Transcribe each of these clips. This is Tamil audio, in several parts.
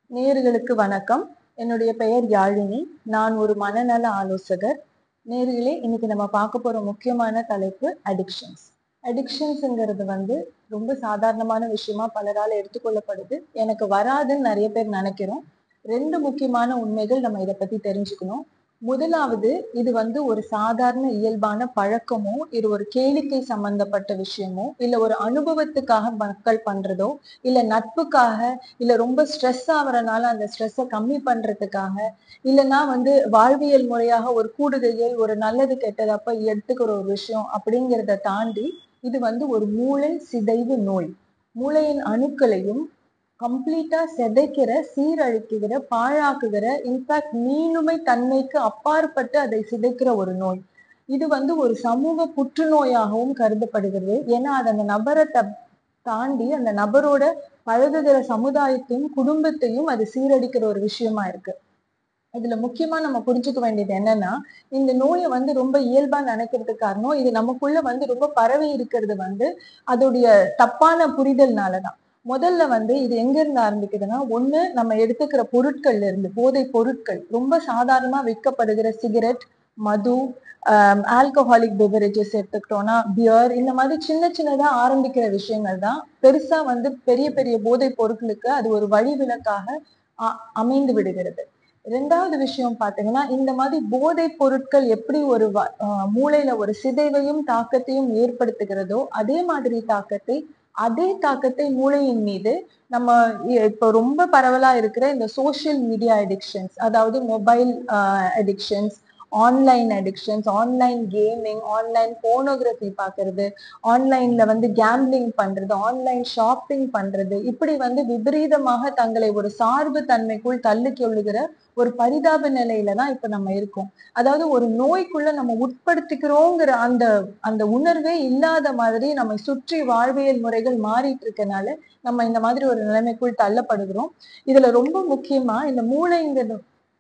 நேர்களுக்கு வணக்கம் என்னுடைய பெயர் யாழினி நான் ஒரு மனநல ஆலோசகர் நேர்களே இன்னைக்கு நம்ம பார்க்க போற முக்கியமான தலைப்பு அடிக்ஷன்ஸ் அடிக்ஷன்ஸ்ங்கிறது வந்து ரொம்ப சாதாரணமான விஷயமா பலரால் எடுத்துக்கொள்ளப்படுது எனக்கு வராதுன்னு நிறைய பேர் நினைக்கிறோம் ரெண்டு முக்கியமான உண்மைகள் நம்ம இதை பத்தி தெரிஞ்சுக்கணும் முதலாவது இது வந்து ஒரு சாதாரண இயல்பான பழக்கமோ இது ஒரு கேளிக்கை சம்பந்தப்பட்ட விஷயமோ இல்ல ஒரு அனுபவத்துக்காக மக்கள் பண்றதோ இல்ல நட்புக்காக இல்ல ரொம்ப ஸ்ட்ரெஸ் ஆகுறனால அந்த ஸ்ட்ரெஸ்ஸை கம்மி பண்றதுக்காக இல்லைன்னா வந்து வாழ்வியல் முறையாக ஒரு கூடுகையில் ஒரு நல்லது கெட்டது அப்ப எடுத்துக்கிற ஒரு விஷயம் அப்படிங்கிறத தாண்டி இது வந்து ஒரு மூளை சிதைவு நோய் மூளையின் அணுக்களையும் கம்ப்ளீட்டா சிதைக்கிற சீரழிக்குகிற பாழாக்குகிற இன்ஃபேக்ட் மீளுமை தன்மைக்கு அப்பாற்பட்டு அதை சிதைக்கிற ஒரு நோய் இது வந்து ஒரு சமூக புற்றுநோயாகவும் கருதப்படுகிறது ஏன்னா அது அந்த நபரை த தாண்டி அந்த நபரோட பழகுகிற சமுதாயத்தையும் குடும்பத்தையும் அது சீரழிக்கிற ஒரு விஷயமா இருக்கு இதுல முக்கியமா நம்ம புரிஞ்சுக்க வேண்டியது என்னன்னா இந்த நோயை வந்து ரொம்ப இயல்பா நினைக்கிறதுக்கு காரணம் இது நமக்குள்ள வந்து ரொம்ப பரவி இருக்கிறது வந்து அதோடைய தப்பான புரிதல்னாலதான் முதல்ல வந்து இது எங்க இருந்து ஆரம்பிக்குதுன்னா ஒண்ணு நம்ம எடுத்துக்கிற பொருட்கள்ல இருந்து போதை பொருட்கள் ரொம்ப சாதாரணமா விற்கப்படுகிற சிகரெட் மது ஆல்கஹாலிக் பெவரேஜஸ் எடுத்துக்கிட்டோம்னா பியர் இந்த மாதிரி சின்ன சின்னதா ஆரம்பிக்கிற விஷயங்கள் தான் பெருசா வந்து பெரிய பெரிய போதை பொருட்களுக்கு அது ஒரு வழிவிலக்காக அமைந்து விடுகிறது ரெண்டாவது விஷயம் பாத்தீங்கன்னா இந்த மாதிரி போதை பொருட்கள் எப்படி ஒரு மூளையில ஒரு சிதைவையும் தாக்கத்தையும் ஏற்படுத்துகிறதோ அதே மாதிரி தாக்கத்தை அதே தாக்கத்தை மூளையின் மீது நம்ம இப்போ ரொம்ப பரவலா இருக்கிற இந்த சோசியல் மீடியா அடிக்ஷன்ஸ் அதாவது mobile addictions online addictions online gaming online pornography பார்க்கறது ஆன்லைன்ல வந்து கேம்பிளிங் பண்றது ஆன்லைன் ஷாப்பிங் பண்றது இப்படி வந்து விபரீதமாக தங்களை ஒரு சார்பு தன்மைக்குள் தள்ளி கொள்ளுகிற ஒரு பரிதாப நிலையில தான் இப்ப நம்ம இருக்கோம் அதாவது ஒரு நோய்க்குள்ள நம்ம உட்படுத்திக்கிறோங்கிற அந்த அந்த உணர்வே இல்லாத மாதிரி நம்ம சுற்றி வாழ்வியல் முறைகள் மாறிட்டு இருக்கனால நம்ம இந்த மாதிரி ஒரு நிலைமைக்குள் தள்ளப்படுகிறோம் இதுல ரொம்ப முக்கியமா இந்த மூளைங்கிறது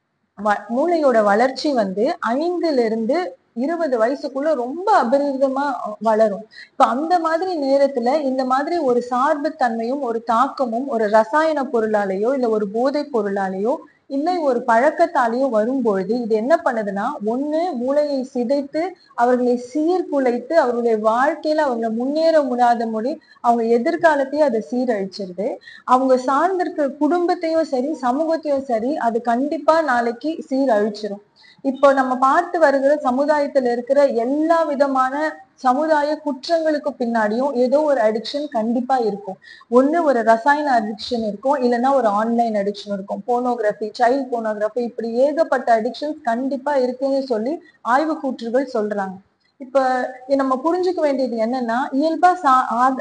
மூளையோட வளர்ச்சி வந்து ஐந்துல இருந்து இருபது வயசுக்குள்ள ரொம்ப அபரிதமா வளரும் இப்ப அந்த மாதிரி நேரத்துல இந்த மாதிரி ஒரு சார்பு தன்மையும் ஒரு தாக்கமும் ஒரு ரசாயன பொருளாலேயோ இல்ல ஒரு போதை பொருளாலேயோ இல்லை ஒரு பழக்கத்தாலேயோ வரும்பொழுது இது என்ன பண்ணுதுன்னா ஒண்ணு மூளையை சிதைத்து அவர்களை சீர்குலைத்து அவர்களுடைய வாழ்க்கையில அவங்க முன்னேற முடியாத மொழி அவங்க எதிர்காலத்தையும் அதை சீரழிச்சிருது அவங்க சார்ந்திருக்கிற குடும்பத்தையும் சரி சமூகத்தையும் சரி அது கண்டிப்பா நாளைக்கு சீரழிச்சிரும் இப்போ நம்ம பார்த்து வருகிற சமுதாயத்துல இருக்கிற எல்லா விதமான சமுதாய குற்றங்களுக்கு பின்னாடியும் ஏதோ ஒரு அடிக்ஷன் கண்டிப்பா இருக்கும் ஒண்ணு ஒரு ரசாயன அடிக்ஷன் இருக்கும் இல்லைன்னா ஒரு ஆன்லைன் அடிக்ஷன் இருக்கும் போனோகிராஃபி சைல்ட் போனோகிராஃபி இப்படி ஏகப்பட்ட அடிக்ஷன்ஸ் கண்டிப்பா இருக்குன்னு சொல்லி ஆய்வு கூற்றுகள் சொல்றாங்க இப்ப நம்ம புரிஞ்சுக்க வேண்டியது என்னன்னா இயல்பா சா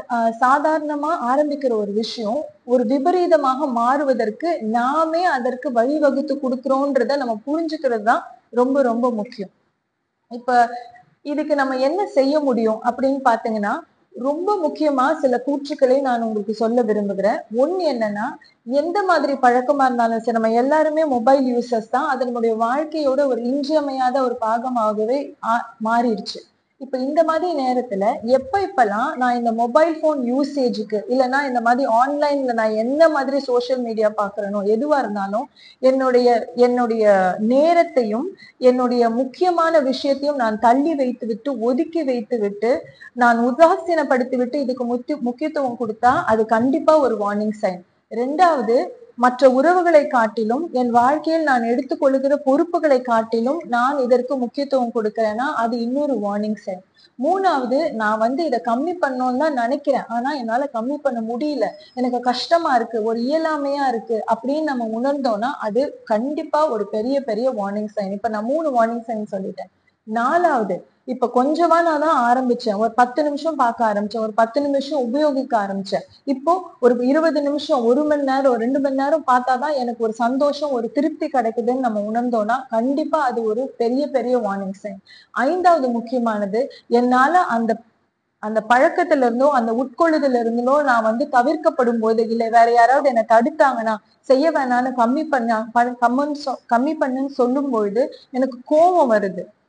சாதாரணமா ஆரம்பிக்கிற ஒரு விஷயம் ஒரு விபரீதமாக மாறுவதற்கு நாமே அதற்கு வழிவகுத்து கொடுக்குறோன்றத நம்ம புரிஞ்சுக்கிறது தான் ரொம்ப ரொம்ப முக்கியம் இப்ப இதுக்கு நம்ம என்ன செய்ய முடியும் அப்படின்னு பாத்தீங்கன்னா ரொம்ப முக்கியமா சில கூற்றுக்களை நான் உங்களுக்கு சொல்ல விரும்புகிறேன் ஒண்ணு என்னன்னா எந்த மாதிரி பழக்கமா இருந்தாலும் சரி நம்ம எல்லாருமே மொபைல் யூசர்ஸ் தான் அது நம்முடைய வாழ்க்கையோட ஒரு இன்றியமையாத ஒரு பாகமாகவே மாறிடுச்சு இப்ப இந்த மாதிரி நேரத்துல எப்ப இப்பெல்லாம் நான் இந்த மொபைல் போன் யூசேஜுக்கு இல்லைன்னா இந்த மாதிரி ஆன்லைன்ல நான் எந்த மாதிரி சோசியல் மீடியா பாக்குறேனோ எதுவா இருந்தாலும் என்னுடைய என்னுடைய நேரத்தையும் என்னுடைய முக்கியமான விஷயத்தையும் நான் தள்ளி வைத்து விட்டு ஒதுக்கி வைத்து விட்டு நான் உதாசீனப்படுத்தி விட்டு இதுக்கு முக்கிய முக்கியத்துவம் கொடுத்தா அது கண்டிப்பா ஒரு வார்னிங் சைன் ரெண்டாவது மற்ற உறவுகளை காட்டிலும் என் வாழ்க்கையில் நான் எடுத்துக்கொள்ளுகிற பொறுப்புகளை காட்டிலும் நான் இதற்கு முக்கியத்துவம் கொடுக்கிறேன்னா அது இன்னொரு வார்னிங் சைன் மூணாவது நான் வந்து இதை கம்மி பண்ணோம்னு தான் நினைக்கிறேன் ஆனா என்னால கம்மி பண்ண முடியல எனக்கு கஷ்டமா இருக்கு ஒரு இயலாமையா இருக்கு அப்படின்னு நம்ம உணர்ந்தோம்னா அது கண்டிப்பா ஒரு பெரிய பெரிய வார்னிங் சைன் இப்ப நான் மூணு வார்னிங் சைன் சொல்லிட்டேன் நாலாவது இப்ப கொஞ்சமா நான் தான் ஆரம்பிச்சேன் ஒரு பத்து நிமிஷம் பார்க்க ஆரம்பிச்சேன் ஒரு பத்து நிமிஷம் உபயோகிக்க ஆரம்பிச்சேன் இப்போ ஒரு இருபது நிமிஷம் ஒரு மணி நேரம் ஒரு ரெண்டு மணி நேரம் பார்த்தாதான் எனக்கு ஒரு சந்தோஷம் ஒரு திருப்தி கிடைக்குதுன்னு நம்ம உணர்ந்தோம்னா கண்டிப்பா அது ஒரு பெரிய பெரிய வார்னிங் சைன் ஐந்தாவது முக்கியமானது என்னால அந்த அந்த பழக்கத்துல இருந்தோ அந்த உட்கொள்ளுதல இருந்தோ நான் வந்து தவிர்க்கப்படும் போது இல்லை வேற யாராவது என்னை தடுத்தாங்கன்னா செய்ய வேணான்னு கம்மி பண்ண கம்மன்னு கம்மி பண்ணுன்னு சொல்லும் பொழுது எனக்கு கோபம் வருது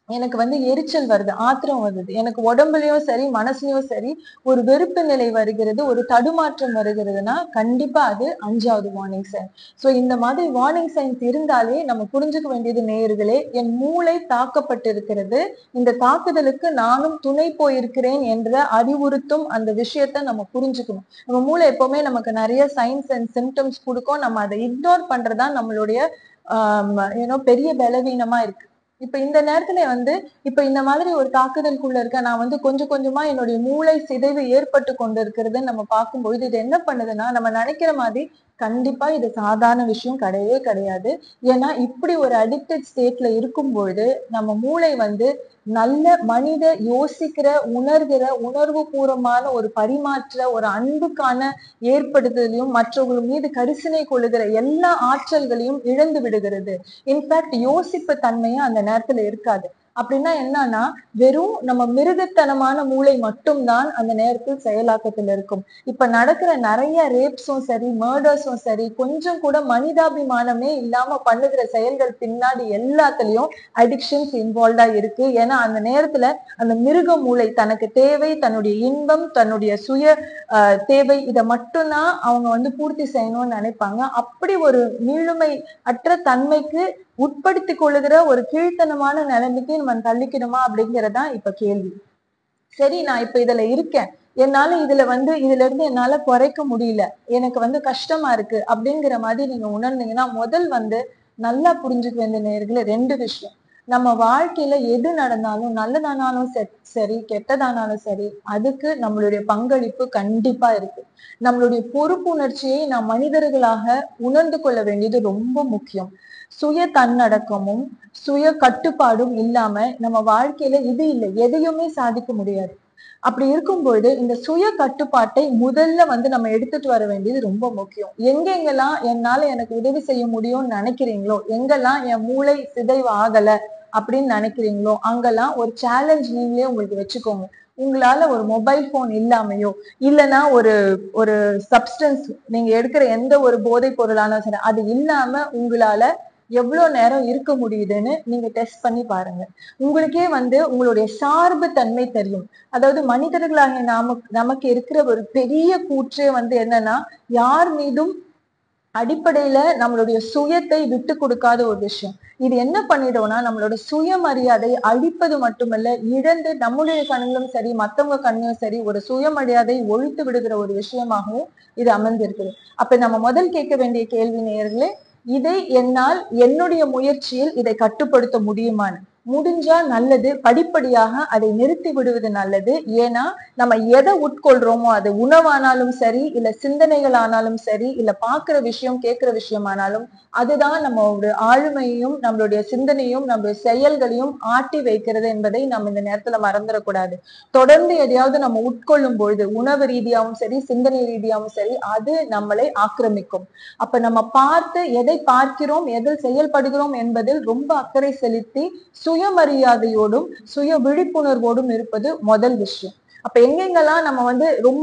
எனக்கு வந்து எரிச்சல் வருது ஆத்திரம் வருது எனக்கு உடம்புலயும் சரி மனசுலயும் சரி ஒரு வெறுப்பு நிலை வருகிறது ஒரு தடுமாற்றம் வருகிறதுனா கண்டிப்பா அது அஞ்சாவது வார்னிங் சைன் ஸோ இந்த மாதிரி வார்னிங் சைன்ஸ் இருந்தாலே நம்ம புரிஞ்சுக்க வேண்டியது நேயர்களே என் மூளை தாக்கப்பட்டிருக்கிறது இந்த தாக்குதலுக்கு நானும் துணை போயிருக்கிறேன் என்ற அறிவுறுத்தும் அந்த விஷயத்த நம்ம புரிஞ்சுக்கணும் நம்ம மூளை எப்பவுமே நமக்கு நிறைய சைன்ஸ் அண்ட் சிம்டம்ஸ் கொடுக்கும் நம்ம அதை இக்னோர் பண்றதா நம்மளுடைய ஏன்னோ பெரிய பலவீனமா இருக்கு இப்ப இந்த நேரத்துல வந்து இப்ப இந்த மாதிரி ஒரு தாக்குதலுக்குள்ள இருக்க நான் வந்து கொஞ்சம் கொஞ்சமா என்னுடைய மூளை சிதைவு ஏற்பட்டு கொண்டு இருக்கிறது நம்ம பார்க்கும்பொழுது இது என்ன பண்ணுதுன்னா நம்ம நினைக்கிற மாதிரி கண்டிப்பா இது சாதாரண விஷயம் கிடையவே கிடையாது ஏன்னா இப்படி ஒரு அடிக்டட் ஸ்டேட்ல இருக்கும் பொழுது நம்ம மூளை வந்து நல்ல மனித யோசிக்கிற உணர்கிற உணர்வு பூர்வமான ஒரு பரிமாற்ற ஒரு அன்புக்கான ஏற்படுத்துதலையும் மற்றவர்கள் மீது கரிசனை கொள்ளுகிற எல்லா ஆற்றல்களையும் இழந்து விடுகிறது இன்ஃபேக்ட் யோசிப்பு தன்மையும் அந்த நேரத்துல இருக்காது அப்படின்னா என்னன்னா வெறும் நம்ம மிருகத்தனமான மூளை மட்டும்தான் அந்த நேரத்தில் செயலாக்கத்தில் இருக்கும் இப்ப நடக்கிற நிறைய ரேப்ஸும் சரி மர்டர்ஸும் சரி கொஞ்சம் கூட மனிதாபிமானமே இல்லாம பண்ணுகிற செயல்கள் பின்னாடி எல்லாத்துலயும் அடிக்ஷன்ஸ் இன்வால்வ்டா இருக்கு ஏன்னா அந்த நேரத்துல அந்த மிருக மூளை தனக்கு தேவை தன்னுடைய இன்பம் தன்னுடைய சுய ஆஹ் தேவை இதை மட்டும்தான் அவங்க வந்து பூர்த்தி செய்யணும்னு நினைப்பாங்க அப்படி ஒரு முழுமை அற்ற தன்மைக்கு உட்படுத்தி கொள்ளுகிற ஒரு கீழ்த்தனமான நிலைமைக்கு நம்ம தள்ளிக்கணுமா அப்படிங்கறதா இப்ப கேள்வி சரி நான் இப்ப இதுல இருக்கேன் என்னால இதுல வந்து இதுல இருந்து என்னால குறைக்க முடியல எனக்கு வந்து கஷ்டமா இருக்கு அப்படிங்கிற மாதிரி நீங்க உணர்ந்தீங்கன்னா முதல் வந்து நல்லா புரிஞ்சுக்க வேண்டிய நேர்களே ரெண்டு விஷயம் நம்ம வாழ்க்கையில எது நடந்தாலும் நல்லதானாலும் சரி கெட்டதானாலும் சரி அதுக்கு நம்மளுடைய பங்களிப்பு கண்டிப்பா இருக்கு நம்மளுடைய பொறுப்புணர்ச்சியை நாம் மனிதர்களாக உணர்ந்து கொள்ள வேண்டியது ரொம்ப முக்கியம் சுய தன்னடக்கமும் சுய கட்டுப்பாடும் இல்லாம நம்ம வாழ்க்கையில இது இல்லை எதையுமே சாதிக்க முடியாது அப்படி இருக்கும்பொழுது இந்த சுய கட்டுப்பாட்டை முதல்ல வந்து நம்ம எடுத்துட்டு வர வேண்டியது ரொம்ப முக்கியம் எங்கெங்கெல்லாம் என்னால எனக்கு உதவி செய்ய முடியும்னு நினைக்கிறீங்களோ எங்கெல்லாம் என் மூளை சிதைவு ஆகல அப்படின்னு நினைக்கிறீங்களோ அங்கெல்லாம் ஒரு சேலஞ்ச் நீங்களே உங்களுக்கு வச்சுக்கோங்க உங்களால ஒரு மொபைல் போன் இல்லாமையோ இல்லைன்னா ஒரு ஒரு சப்ஸ்டன்ஸ் நீங்க எடுக்கிற எந்த ஒரு போதைப் பொருளானாலும் சரி அது இல்லாம உங்களால எவ்வளவு நேரம் இருக்க முடியுதுன்னு நீங்க டெஸ்ட் பண்ணி பாருங்க உங்களுக்கே வந்து உங்களுடைய சார்பு தன்மை தெரியும் அதாவது மனிதர்களாகிய நமக்கு நமக்கு இருக்கிற ஒரு பெரிய கூற்றே வந்து என்னன்னா யார் மீதும் அடிப்படையில நம்மளுடைய சுயத்தை விட்டு கொடுக்காத ஒரு விஷயம் இது என்ன பண்ணிடும்னா நம்மளோட சுயமரியாதை அழிப்பது மட்டுமல்ல இழந்து நம்முடைய கண்ணிலும் சரி மத்தவங்க கண்ணிலும் சரி ஒரு சுயமரியாதை ஒழித்து விடுகிற ஒரு விஷயமாகவும் இது அமர்ந்திருக்குது அப்ப நம்ம முதல் கேட்க வேண்டிய கேள்வி நேயர்களே இதை என்னால் என்னுடைய முயற்சியில் இதை கட்டுப்படுத்த முடியுமான்னு முடிஞ்சா நல்லது படிப்படியாக அதை நிறுத்தி விடுவது நல்லது ஏன்னா நம்ம எதை உட்கொள்றோமோ அது உணவானாலும் சரி இல்ல சிந்தனைகள் ஆனாலும் சரி இல்ல பாக்குற விஷயம் கேட்கிற விஷயமானாலும் அதுதான் நம்மளோட ஆளுமையையும் நம்மளுடைய சிந்தனையும் நம்மளுடைய செயல்களையும் ஆட்டி வைக்கிறது என்பதை நம்ம இந்த நேரத்துல மறந்துடக்கூடாது தொடர்ந்து எதையாவது நம்ம உட்கொள்ளும் பொழுது உணவு ரீதியாகவும் சரி சிந்தனை ரீதியாகவும் சரி அது நம்மளை ஆக்கிரமிக்கும் அப்ப நம்ம பார்த்து எதை பார்க்கிறோம் எதில் செயல்படுகிறோம் என்பதில் ரொம்ப அக்கறை செலுத்தி சுயமரியாதையோடும் சுய விழிப்புணர்வோடும் இருப்பது முதல் விஷயம் அப்ப எங்கெங்கெல்லாம் நம்ம வந்து ரொம்ப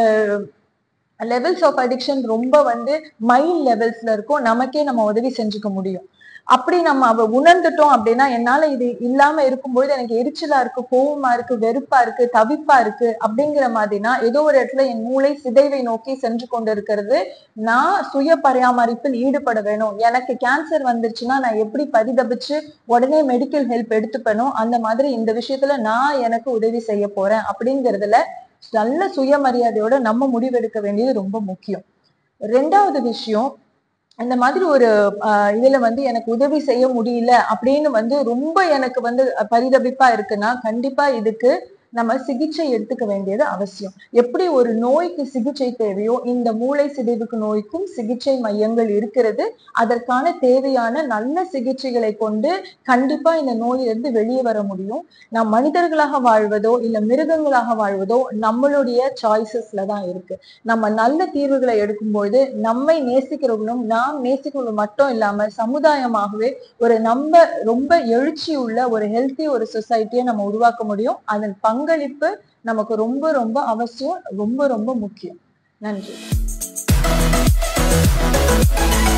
லெவல்ஸ் ஆஃப் அடிக்ஷன் ரொம்ப வந்து மைல்ட் லெவல்ஸ்ல இருக்கும் நமக்கே நம்ம உதவி செஞ்சுக்க முடியும் அப்படி நம்ம அவ உணர்ந்துட்டோம் அப்படின்னா என்னால இது இல்லாம இருக்கும்போது எனக்கு எரிச்சலா இருக்கு கோவமா இருக்கு வெறுப்பா இருக்கு தவிப்பா இருக்கு அப்படிங்கிற மாதிரினா ஏதோ ஒரு இடத்துல என் மூளை சிதைவை நோக்கி சென்று கொண்டு இருக்கிறது நான் சுய பராமரிப்பில் ஈடுபட வேணும் எனக்கு கேன்சர் வந்துருச்சுன்னா நான் எப்படி பரிதபிச்சு உடனே மெடிக்கல் ஹெல்ப் எடுத்துப்பேனோ அந்த மாதிரி இந்த விஷயத்துல நான் எனக்கு உதவி செய்ய போறேன் அப்படிங்கிறதுல நல்ல சுயமரியாதையோட நம்ம முடிவெடுக்க வேண்டியது ரொம்ப முக்கியம் ரெண்டாவது விஷயம் இந்த மாதிரி ஒரு ஆஹ் இதுல வந்து எனக்கு உதவி செய்ய முடியல அப்படின்னு வந்து ரொம்ப எனக்கு வந்து பரிதபிப்பா இருக்குன்னா கண்டிப்பா இதுக்கு நம்ம சிகிச்சை எடுத்துக்க வேண்டியது அவசியம் எப்படி ஒரு நோய்க்கு சிகிச்சை தேவையோ இந்த மூளை சிதைவுக்கு நோய்க்கும் சிகிச்சை மையங்கள் இருக்கிறது அதற்கான தேவையான நல்ல சிகிச்சைகளை கொண்டு கண்டிப்பா இந்த நோயிலிருந்து வெளியே வர முடியும் நாம் மனிதர்களாக வாழ்வதோ இல்ல மிருகங்களாக வாழ்வதோ நம்மளுடைய சாய்ஸஸ்ல தான் இருக்கு நம்ம நல்ல தீர்வுகளை எடுக்கும்போது நம்மை நேசிக்கிறவங்களும் நாம் நேசிக்கிறவங்களும் மட்டும் இல்லாம சமுதாயமாகவே ஒரு நம்ம ரொம்ப எழுச்சி உள்ள ஒரு ஹெல்த்தி ஒரு சொசைட்டியை நம்ம உருவாக்க முடியும் அதன் பங்களிப்பு நமக்கு ரொம்ப ரொம்ப அவசியம் ரொம்ப ரொம்ப முக்கியம் நன்றி